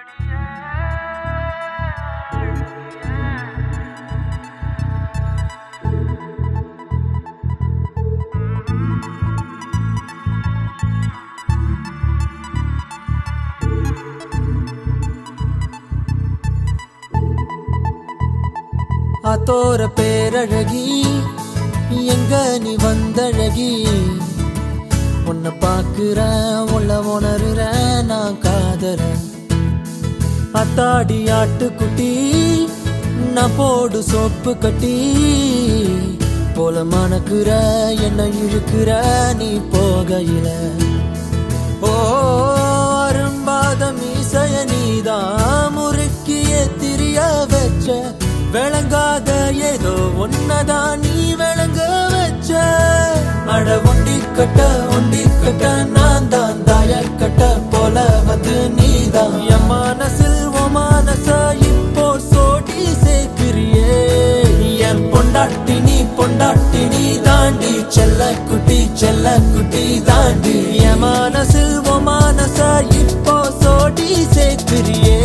ஆத்தோர பேரழகி எங்க நீ வந்தழகி உன்னை பாக்குறேன் உள்ள உணர்றேன் நான் காதறேன் அத்தாடி ஆட்டுக்குட்டி நான் போடு சோப்பு கட்டி போல மணக்குற என்ன இழுக்கிற நீ போகையில ஓ அரும்பாத மீசைய நீதான் முறுக்கிய திரிய வச்ச விளங்காத ஏதோ ஒன்னதான் நீ விளங்க வச்ச அட ஒண்டி கட்ட ஒண்டி கட்ட நான் தான் தாய கட்ட போல வந்து நீதான் என் மனசில் உன் மனச இப்போ சோடி சேர்க்கிறியே என் பொண்டாட்டி நீ பொண்டாட்டி நீ தாண்டி செல்ல குட்டி செல்ல குட்டி தாண்டி என் மனசில் உன் மனச இப்போ சோடி சேர்க்கிறியே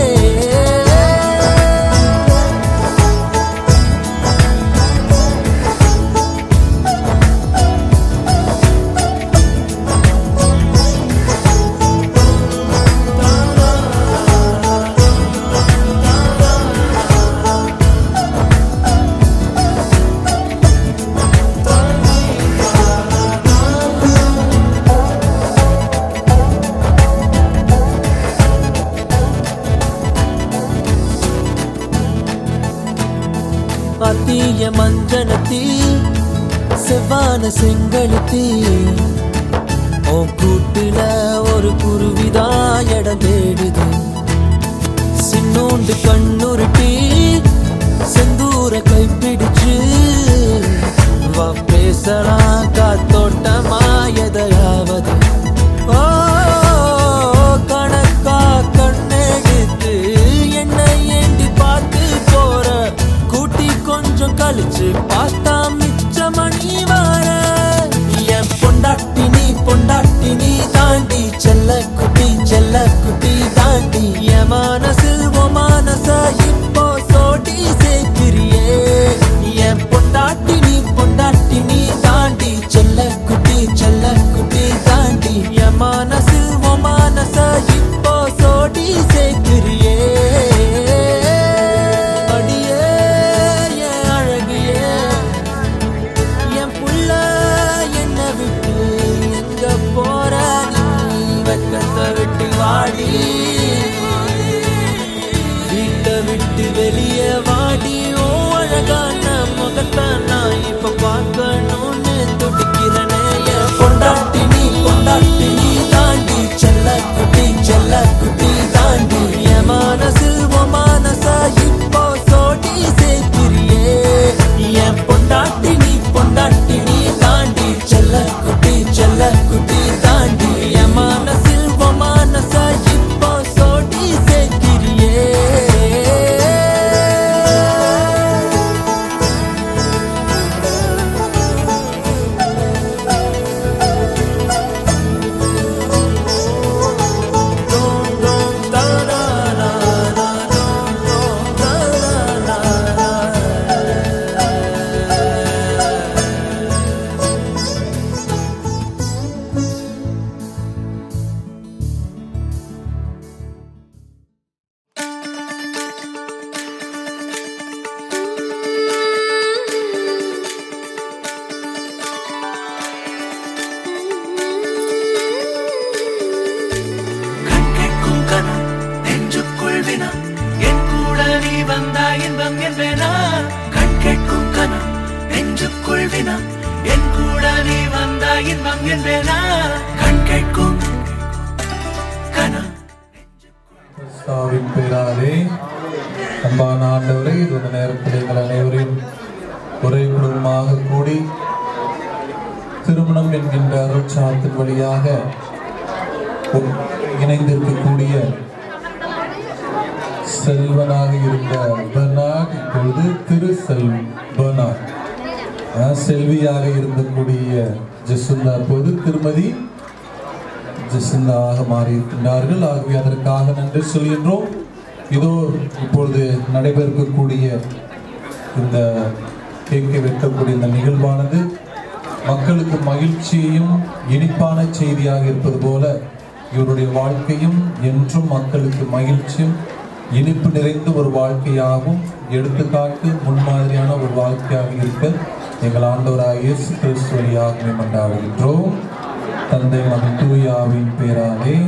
அத்திய மஞ்சனத்தி செவ்வான செங்கழுத்தி உன் கூட்டுல ஒரு குருவிதான் இடம் தேடுது சின்னோண்டு கண்ணுருட்டி செந்தூர கைப்பிடிச்சு வா பேசலாம் காத்தோட்டமா எதையாவது ஓ கணக்கா கண்ணெடுத்து என்னை ஏண்டி பார்த்து போற கூட்டி கொஞ்சம் கழிச்சு பார்த்தா மிச்ச மணி வார என் பொண்டாட்டி நீ பொண்டாட்டி நீ தாண்டி செல்ல குட்டி செல்ல குட்டி தாண்டி என் மனசில் உன் மனச இப்போ சோடி சேர்க்கிறியே என் பொண்டாட்டி நீ பொண்டாட்டி நீ தாண்டி செல்ல குட்டி செல்ல குட்டி தாண்டி என் மனசில் உன் மனச இப்போ சோடி சேர்க்கிறியே அடியே என் அழகியே என் புள்ள என்ன விட்டு எங்க போற நீ வெக்கத்தை விட்டு வாடி வீட்டை விட்டு வெளியே வாடி ஓ அழகான முகத்தை நான் இப்ப பார்க்கணும்னு துடிக்கிறனே என் பொண்டாட்டி நீ பொண்டாட்டி நீ தாண்டி செல்ல குட்டி செல்ல குட்டி தாண்டி என் மனசில் உன் மனச இப்போ சோடி சேர்க்கிறியே என் பொண்டாட்டி நீ பொண்டாட்டி நீ தாண்டி செல்ல குட்டி செல்ல குட்டி தாண்டி என் மனசில் உன் மனச இப்போ சோடி சேர்க்கிறியே கண் கேட்கும் கனா நெஞ்சுக்குள் வினா என் கூட நீ வந்தா இன்பம் என்பேனா கண் கேட்கும் கனா நெஞ்சுக்குள் வினா என் கூட நீ வந்தா இன்பம் என்பேனா கண் கேட்கும் கனா கிறிஸ்தாவின் பேராலே அன்பான ஆண்டவரே இது இந்த நேரத்தில் எங்கள் அனைவரையும் ஒரே குடும்பமாக கூடி திருமணம் என்கின்ற அருட்சாத்தின் வழியாக உன் இணைந்திருக்கக்கூடிய செல்வனாக இருந்த பெர்னாட் இப்பொழுது திரு செல் பெர்னாட் அஹ், செல்வியாக இருந்தக்கூடிய ஜெசுல்லா இப்போது திருமதி ஜெசிந்தாவாக மாறியிருக்கின்றார்கள் ஆகவே அதற்காக நன்றி சொல்கின்றோம் இதோ இப்பொழுது நடைபெறக்கூடிய இந்த கேக்கை வெட்டக்கூடிய இந்த நிகழ்வானது மக்களுக்கு மகிழ்ச்சியையும் இனிப்பான செய்தியாக இருப்பது போல இவருடைய வாழ்க்கையும் என்றும் மக்களுக்கு மகிழ்ச்சியும் இனிப்பு நிறைந்த ஒரு வாழ்க்கையாகவும் எடுத்துக்காட்டு முன்மாதிரியான ஒரு வாழ்க்கையாக இருக்க எங்கள் ஆண்டவராக இயேசு கிறிஸ்து வழியாக மன்றாடுகின்றோம் தந்தை மகன் தூயாவின் பேராலே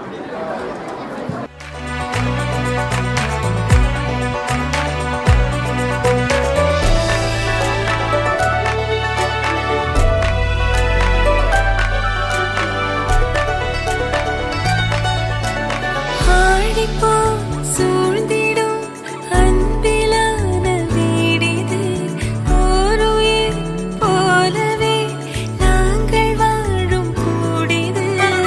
ஆடிப்போ சூழ்ந்திடும் அன்பிலான வீடிது ஓருயிர் போலவே நாங்கள் வாழும் கூடிது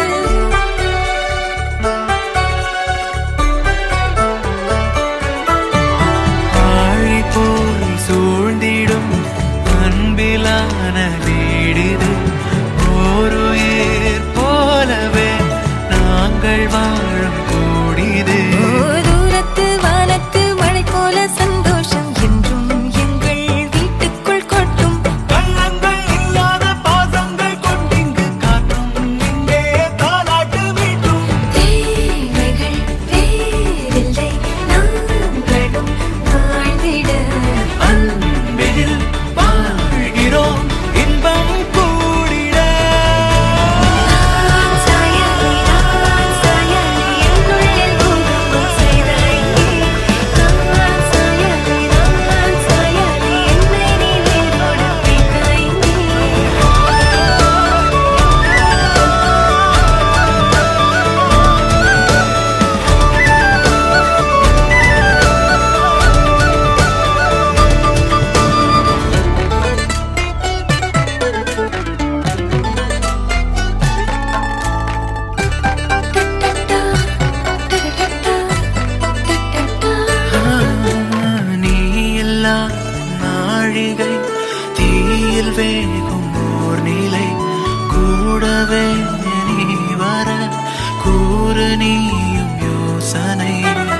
ஆழி போல் சூழ்ந்திடும் அன்பிலான வீடிது ஓருயிர் போலவே நாங்கள் வாழும் கூடிது தூரத்து வானத்து மழை போல சந்தோஷம் என்றும் எங்கள் வீட்டுக்குள் கொட்டும் கள்ளங்கள் இல்லாத பாசங்கள் கொண்டிங்கு காற்றும் இங்கே தாலாட்டு மீட்டும் தேவைகள் வேறில்லை நாங்களும் வாழ்ந்திட அன்பில் வாழ்கிறோம் இன்பம் கூடிட நான் சாயலி நான் சாயலி என்னுள்ளில் பூகம்பம் செய்தாயே நான் சாயலி நான் சாயலி என்னை நீ வேரோடு வைத்தாயே நீ இல்லா நாழிகை தீயில் வேகும் ஓர் நிலை கூடவே நீ வர கூறு நீயும் யோசனை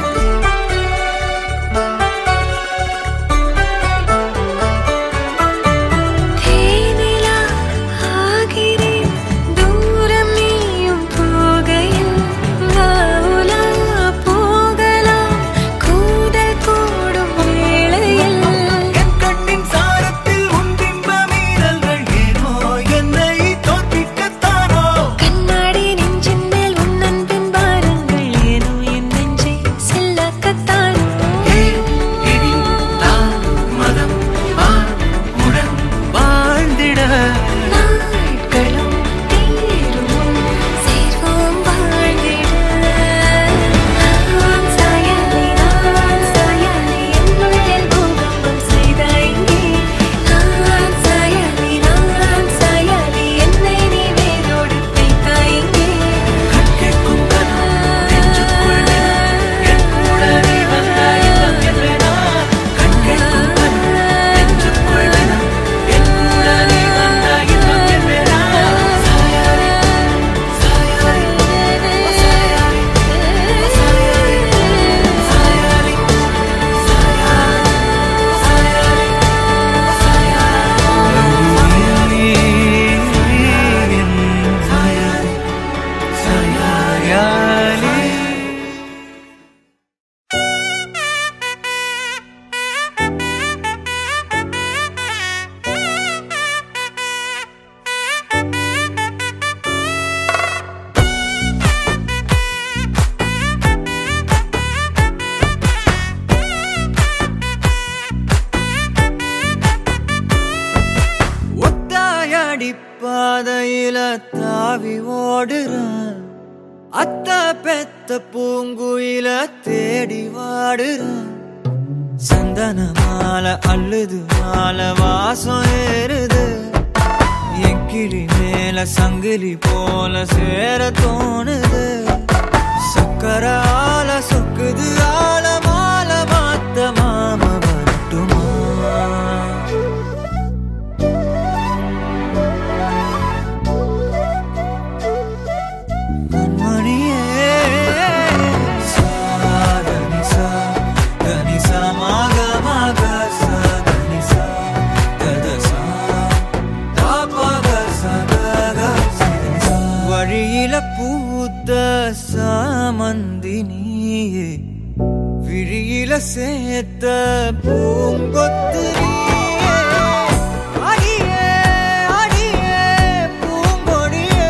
தேனிலா ஆகிறேன் தூரம் நீயும் போகையில் வாவுலா போகலாம் கூடல் கூடும் வேளையில் என் கண்ணின் சாரத்தில் உன் பிம்ப மீறல்கள் ஏனோ என்னை தோற்பிக்கத்தானோ கண்ணாடி நெஞ்சின் மேல் உன் அன்பின் பாரங்கள் ஏனோ என் நெஞ்சை செல்லாக்கத்தானோ ஏன் இனி தாமதம் உடன் வாழ்ந்திட நாட்களும் தீரும் சேர்வோம் வாழ்ந்திட நான் சாயலி நான் சாயலி என்னுள்ளில் பூகம்பம் செய்தாயே நான் சாயலி நான் சாயலி என்னை நீ வேரோடு வைத்தாயே கேட்கும் கனம் நெஞ்சுக்குள் என் கூட நீ வந்தாய் இன்பம் என்பேனா கண் கேட்கும் கனம் நெஞ்சுக்குள் என் கூட நீ வந்தாய் இன்பம் என்பேனா சாயாரே சாயாரே சாயாரே சாயாரே சாயாரே சாயாரே ஒத்தாயடி பாதையில தாவி ஓடுறான் அத்த பெத்த பூங்குயில தேடி வாடுறான் சந்தன மாலை அள்ளுது மாலை வாசம் ஏறுது என் கிளி மேல சங்கிலி போல சேர தோணுது சக்கர ஆல சொக்குது ஆல மாலை மாத்த மாம வரட்டுமா விழியில சேர்த்த பூங்கொத்து நீயே. அடியே, அடியே, பூங்கொடியே.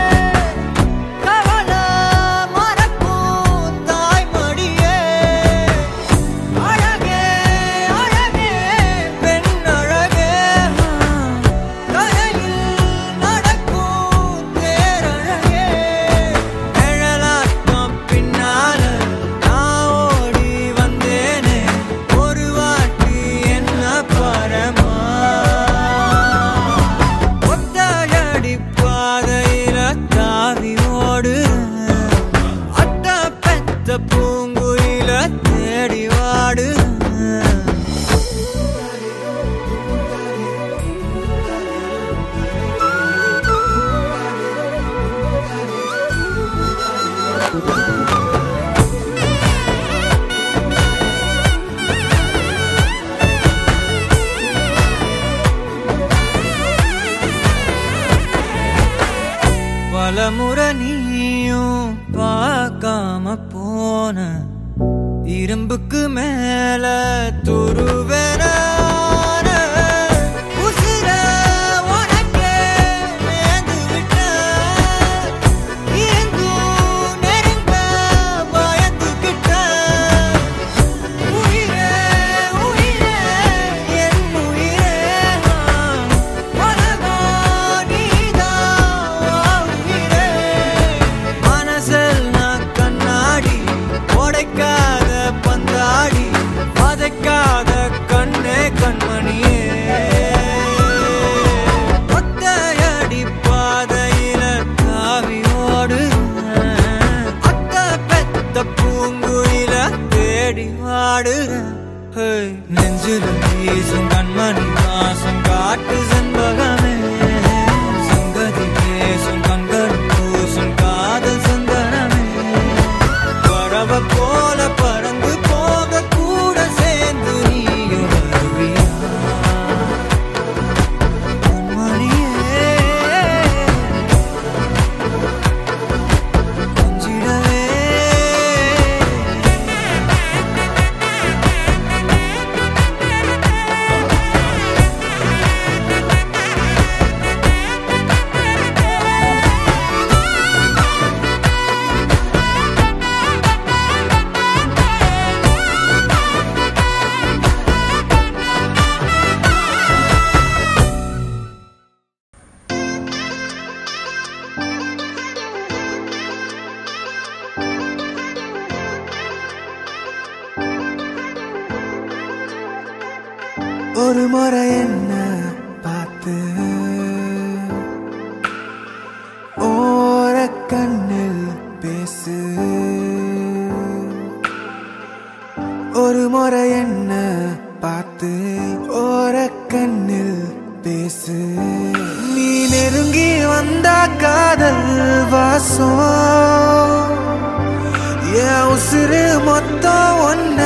கவலை மறக்கும் தாய்மடியே. அழகே, அழகே, பெண் அழகே. கரையில் நடக்கும் தேரழகே. நிழலாட்டம் பின்னால நான் ஓடி வந்தேனே. ஒரு வாட்டி என்ன பரமா ஒத்தையடி பாதையில தாவி ஓடுறேன். அத்த பெத்த பூங்குயில தேடி வாடுறேன். பலமுறை நீயும் பார்க்காம போன இரும்புக்கு மேல துருவென உசிர உனக்கே நேர்ந்து விட்டேன். எங்கும் நெருங்க பயந்துகிட்டேன். உயிரே, உயிரே, என் உயிரே, உலகம் நீதான் உயிரே. மனசில் நான் கண்ணாடி உடைக்காத பந்தாடி வதைக்காத கண்ணே கண்மணியே ஒத்தையடி பாதையில தாவி ஓடுறேன். அத்த பெத்த பூங்குயில தேடி வாடுறேன் ஹேய், நெஞ்சில வீசும் கண்மணி வாசம் காட்டு செண்பகமே சங்கதி பேசும் கண்கள் பூசும் காதல் சந்தனமே பறவை போல பறந்து போக கூட சேர்ந்து நீயும் வருவியா கண்மணியே கொஞ்சிடவே ஒரு முறை என்ன பார்த்து ஓர கண்ணில் பேசு ஒரு முறை என்ன பார்த்து ஓர கண்ணில் பேசு நீ நெருங்கி வந்தா காதல் வாசம் என் உசுறு மொத்தம் ஒன்ன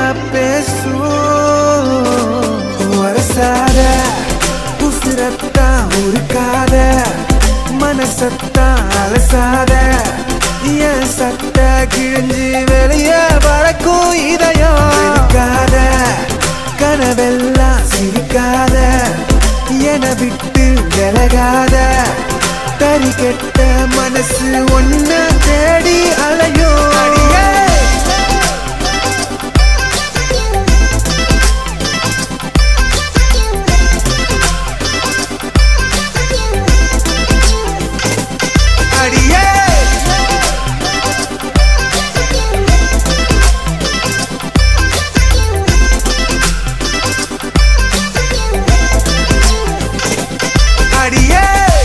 பேசும் வரசாத உசுரத்தான் உருக்காத மனசத்தான் அலசாத என் சட்ட கிழிஞ்சு வெளிய பறக்கும் இதயம் இருக்காத கனவெல்லாம் சிரிக்காத என விட்டு விலகாத தறி கெட்ட மனசு ஒன்ன தேடி அலையும் அடியே அடியே அடியே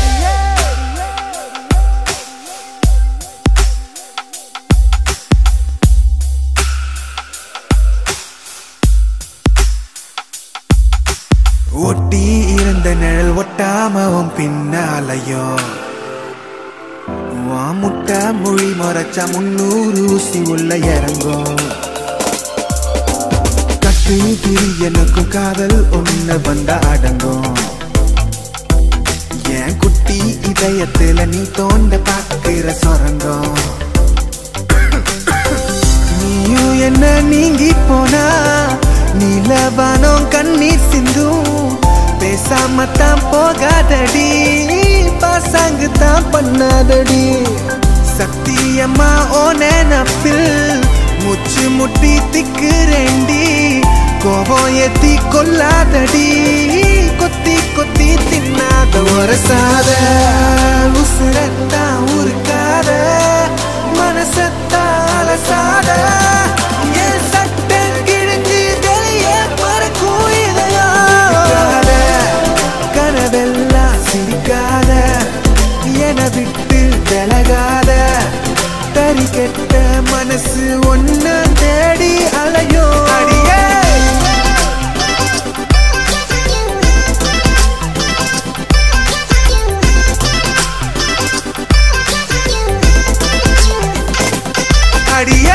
ஒட்டி இருந்த நிழல் ஒட்டாம உன் பின்னாலையோ உன் முட்டை மொழி மறைச்சா முன்னூறு ஊசி உள்ள இறங்கும் கட்டு திரி எனக்கும் காதல் ஒண்ணு வந்தா அடங்கும் என் குட்டி இதயத்துல நீ தோண்ட பாக்குற சொரங்கம் நீயும் என்ன நீங்கி போனா நீலவானம் கண்ணீர் சிந்தும் பேசாம தான் போகாதடி பாசாங்கு தான் பண்ணாதடி சத்தியமா ஓ நினப்பில் முச்சு முட்டி திக்குறேண்டி கோபம் ஏத்தி கொல்லாதடி கொத்தி கொத்தி தின்னாத ஒரசாத உசுரத்தா உருக்காத மனசத்தா அலசாத என் சட்டை கிழிஞ்சு வெளியே பறக்கும் இதயம் கனவெல்லாம் சிரிக்காத என விட்டு விலகாத தறி கெட்ட மனசு ஒன்னு தேடி அலையோ அடியே அடியே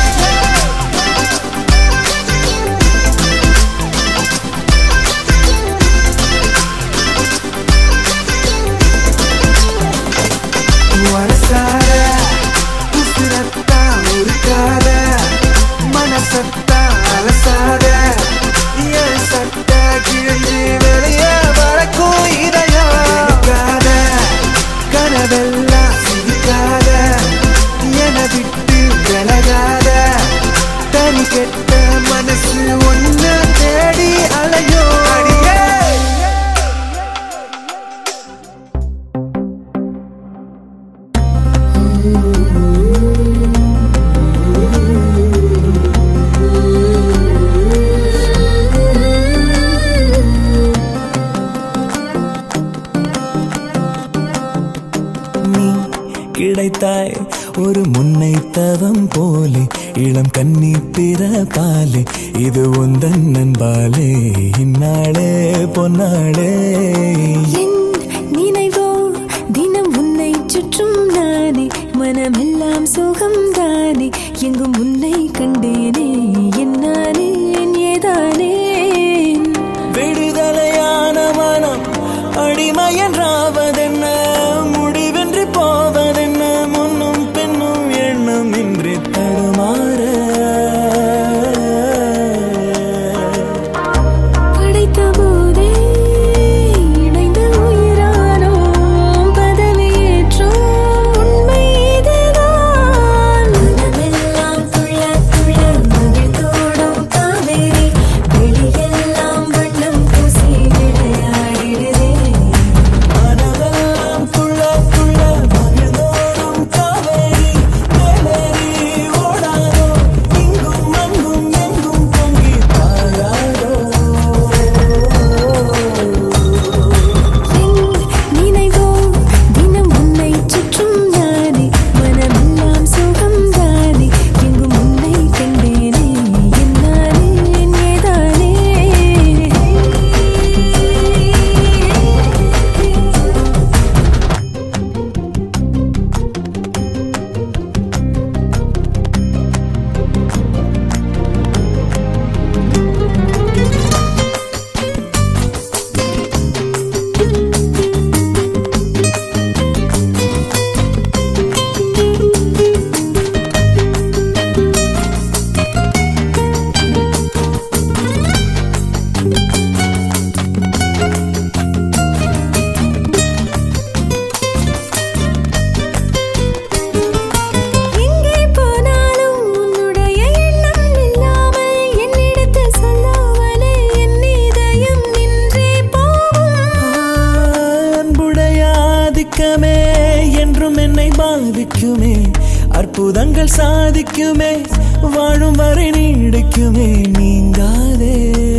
வரசாத உசுரத்தா உருக்காத மனசத்தா அலசாத என் சட்ட கிழிஞ்சு வெளியே வரக்கும் இதயம் எடுக்காத கனவெல்லாம் சிரிக்காத என விட்டு விலகாத தனி கெட்ட மனசு ஒன்னு தேடி அலையோ அடியே நீ கிடைத்தாய் ஒரு முன்னை தவம் போலே இளம் கன்னி பிறப்பாலே இது உந்தன் நண்பாலே இந்நாளே பொன்னாளே என் நினைவோ தினம் உன்னை சுற்றும் நானே மனமெல்லாம் சுகம் தானே எங்கும் உன்னை கண்டேனே என்னானே ஏதானே விடுதலையான மனம் அடிமை என்றாவதென்ன முடிவென்று போவதென்ன முன்னும் பின்னும் எண்ணம் இன்றி தடுமாற படைத்த போதே இணைந்த உயிரானோம் பதவியேற்றோம் உண்மை இதுதான் மனமெல்லாம் துள்ள துள்ள மகிழ்ந்தோடும் காவேரி வெளியெல்லாம் வண்ணம் பூசி விளையாடிடுதே மனதெல்லாம் துள்ள துள்ள மகிழ்ந்தோடும் காவேரி மேலேறி ஓடாதோ இங்கும் அங்கும் எங்கும் பொங்கி பாயாதோ என் நினைவோ தினம் உன்னை சுற்றும் நானே மனமெல்லாம் சுகம் தானே எங்கும் உன்னை கண்டேனே என்னானே ஏதானே எங்கே போனாலும் உன்னுடைய எண்ணம் இல்லாமல் என்னிடத்தில் சொல்லாமலே என் இதயம் நின்றே போகும் அன்புடைய ஆதிக்கமே என்றும் என்னை பாதிக்குமே அற்புதங்கள் சாதிக்குமே வாழும் வரை நீடிக்குமே நீங்காதே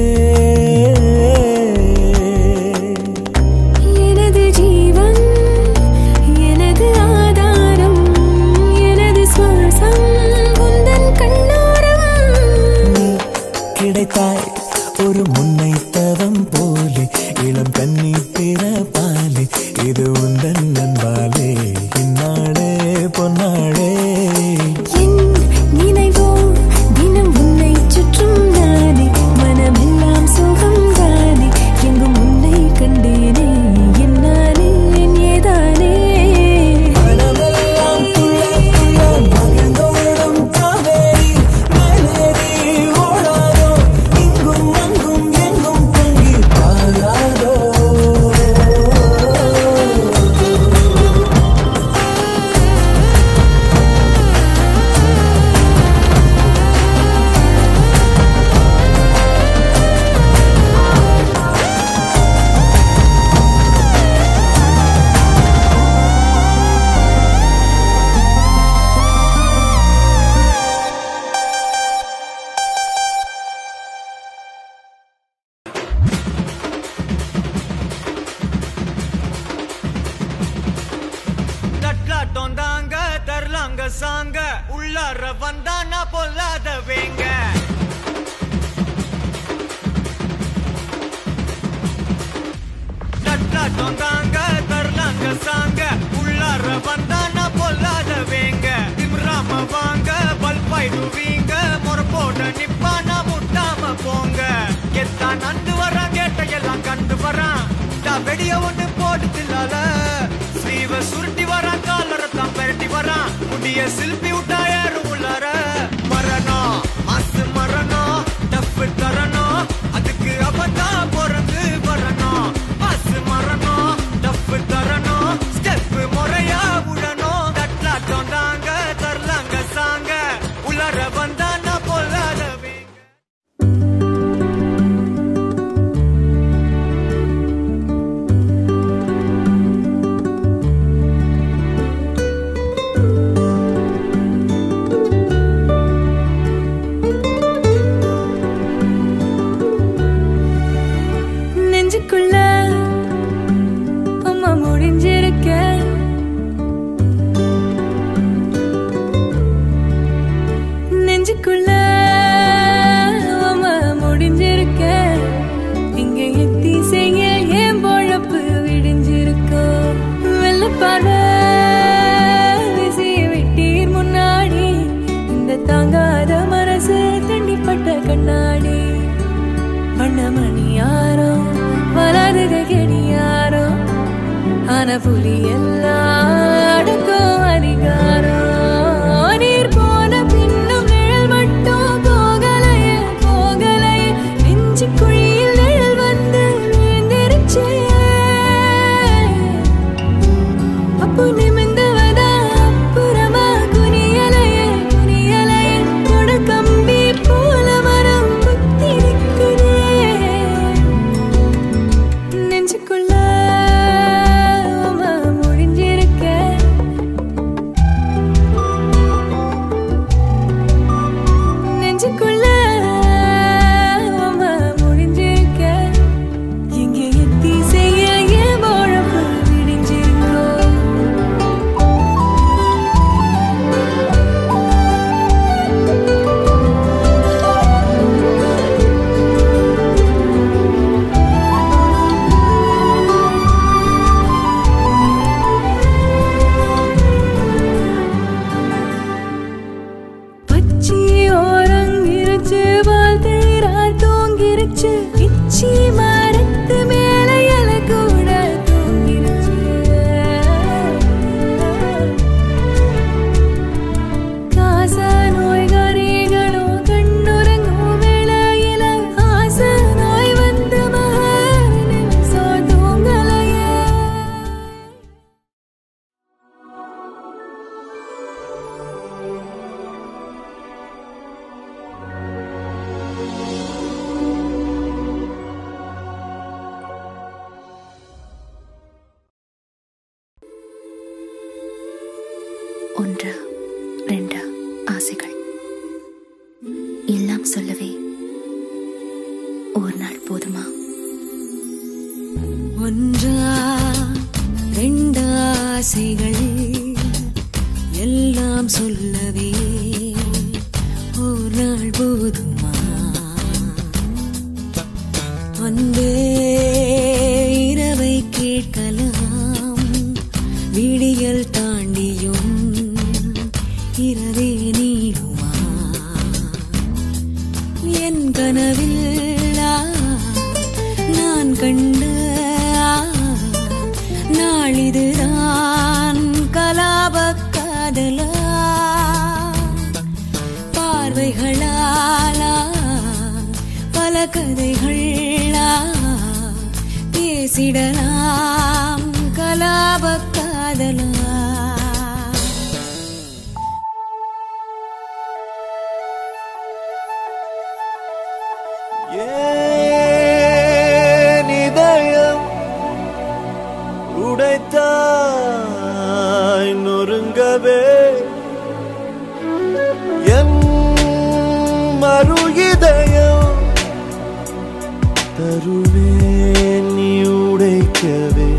எனது ஜீவன் எனது ஆதாரம் எனது சுவாசம் உந்தன் கண்ணோரம் நீ கிடைத்தாய் ஒரு முன்னை தவம் போலே இளம் கன்னி பிறப்பாலே இது உந்தன் நண்பாலே இந்நாளே பொன்னாளே என் நினைவோ தினம் உன்னை சுற்றும் சாங்க உள்ளார வந்தா நான் பொல்லாத வேங்க தட்டாட்டம் தாங்க தரலாங்க சாங்க உள்ளார வந்தா நான் பொல்லாத வேங்க திம்ராம வாங்க பல்பாயிடுவீங்க முறப்போட நிப்பா நான் முட்டாம போங்க எத்தான் நந்து வரான் கேட்ட எல்லாம் கண்டு வரான் நான் வெடிய ஒண்ணு போட்டு தில்லால ஸ்லீவ சுருட்டி வரான் காலரை தான் பெரட்டி வரான் முடிய சில்பி விட்டா ஏறும் உள்ளார மரணம் மாசு மரணம் டப்பு தரணும் அதுக்கு அவதான் பிறந்து வரணும் மாசு மரணம் டப்பு தரணும் ஸ்டெப் முறையா விடணும் தட்லாட்டம் தாங்க தரலாங்க சாங்க உள்ளார வந்தா நான் பொல்லாதவே நெஞ்சுக்குள்ள அம்மா முடிஞ்சிருக்க நெஞ்சுக்குள்ள அம்மா முடிஞ்சிருக்க இங்க எத்தி செய்ய ஏன் பொழப்பு விடிஞ்சிருக்கோ வெள்ளப்பான விசிய விட்டீர் முன்னாடி இந்த தாங்காத மனசு தண்ணிப்பட்ட கண்ணாடி வண்ணமணி யாரோ வளருக கெடி யாரோ ஆன புலி எல்லாம் அடக்கும் அதிகாரம் நீர் போன பின்னும் நிழல் மட்டும் போகலையே போகலையே நெஞ்சு குழியில் நிழல் வந்து விழுந்திருச்சே அப்போ நிமிந்தவதா அப்புறமா குனியலையே குனியலையே தொட கம்பி போல மரம் குத்திருக்குதே நெஞ்சுக்குள்ள அம்மா முடிஞ்சிருக்க நெஞ்சுக்குள்ள அம்மா முடிஞ்சிருக்க இங்கே எத்தி செய்ய ஏன் பொழப்பு விடிஞ்சிருக்கோ பச்சி ஓரங்கிருச்சு பால் தேரார் தூங்கிருச்சு இச்சி மரத்து மேல இல கூட தூங்கிருச்சு காச நோய்கரிகளும் கண்ணுறங்கும் வேளையில ஆச நோய் வந்து மகர் நிமிஷம் தூங்கலையே ஒன்றா ரெண்டா ஆசைகள் எல்லாம் சொல்லவே ஒரு நாள் போதுமா ஒன்றா ரெண்டு ஆசைகள் எல்லாம் சொல்லவே ஒரு நாள் போதுமா அன்பே இரவை கேட்கலாம் விடியல் தாண்டியும் இரவே நீடுமா என் கனவில் ஆ, நான் கண்ட ஆ, நாளிதுதான் கலாப காதலா பார்வைகளாலா பல கதைகளா பேசிடலாம் கலாப காதலா ஏன் இதயம் உடைத்தாய் நொறுங்கவே என் மறு இதயம் தருவேன் நீ உடைக்கவே